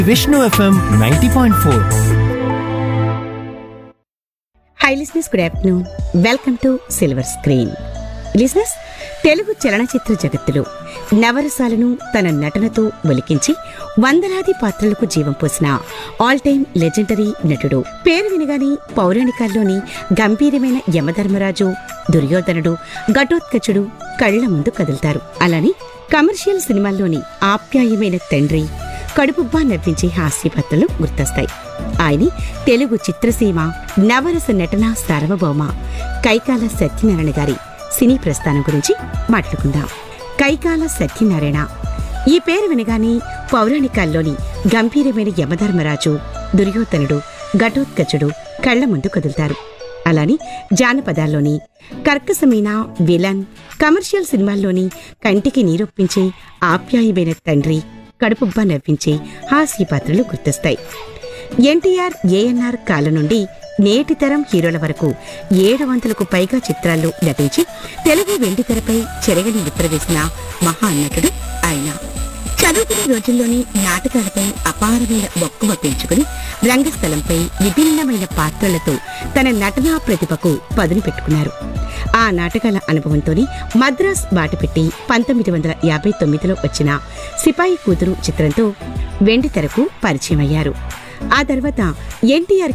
Vishnu FM ninety point four hi listeners good afternoon welcome to silver screen listeners Telugu చలనచిత్ర జగత్తులో నవరసాలను తన నటనతో ఒలికించి వందలాది పాత్రలకు జీవం పోసిన ఆల్ టైమ్ లెజెండరీ నటుడు పేరు వినగానే పౌరాణికాల్లోని గంభీరమైన యమధర్మరాజు దుర్యోధనుడు ఘటోత్కచుడు కళ్ల ముందు కదులుతారు అలానే కమర్షియల్ సినిమాల్లోని ఆప్యాయమైన తండ్రి కడుపుబ్బా నవ్వించే హాస్య పాత్రలు గుర్తొస్తాయి ఆయన తెలుగు చిత్రసీమ నవరస నటన సార్వభౌమ కైకాల సత్యనారాయణ గారి సినీ ప్రస్థానం గురించి మాట్లాడుకుందాం కైకాల సత్యనారాయణ ఈ పేరు వినగానే పౌరాణికాల్లోని గంభీరమైన యమధర్మరాజు దుర్యోధనుడు ఘటోత్కచుడు కళ్ల ముందు కదులుతారు అలానే జానపదాల్లోని కర్కసమైన విలన్ కమర్షియల్ సినిమాల్లోని కంటికి నీరొప్పించే ఆప్యాయమైన తండ్రి కడుపుబ్బా నవ్వించే హాస్య పాత్రలు గుర్తొస్తాయి ఎన్టీఆర్ ఏఎన్ఆర్ కాలం నుండి నేటి తరం హీరోల వరకు ఏడు వందలకు పైగా చిత్రాల్లో నటించి తెలుగు వెండితెరపై చెరగని ముద్ర వేసిన మహానటుడు ఆయన చదువుకునే రోజుల్లోనే నాటకాలపై అపారమైన మక్కువ పెంచుకుని రంగస్థలంపై విభిన్నమైన పాత్రలతో తన నటనా ప్రతిభకు పదును పెట్టుకున్నారు ఆ నాటకాల అనుభవంతోనే మద్రాస్ బాటపెట్టి పంతొమ్మిది వందల యాభై తొమ్మిదిలో వచ్చిన సిపాయి కూతురు చిత్రంతో వెండితెరకు పరిచయం అయ్యారు ఆ తర్వాత ఎన్టీఆర్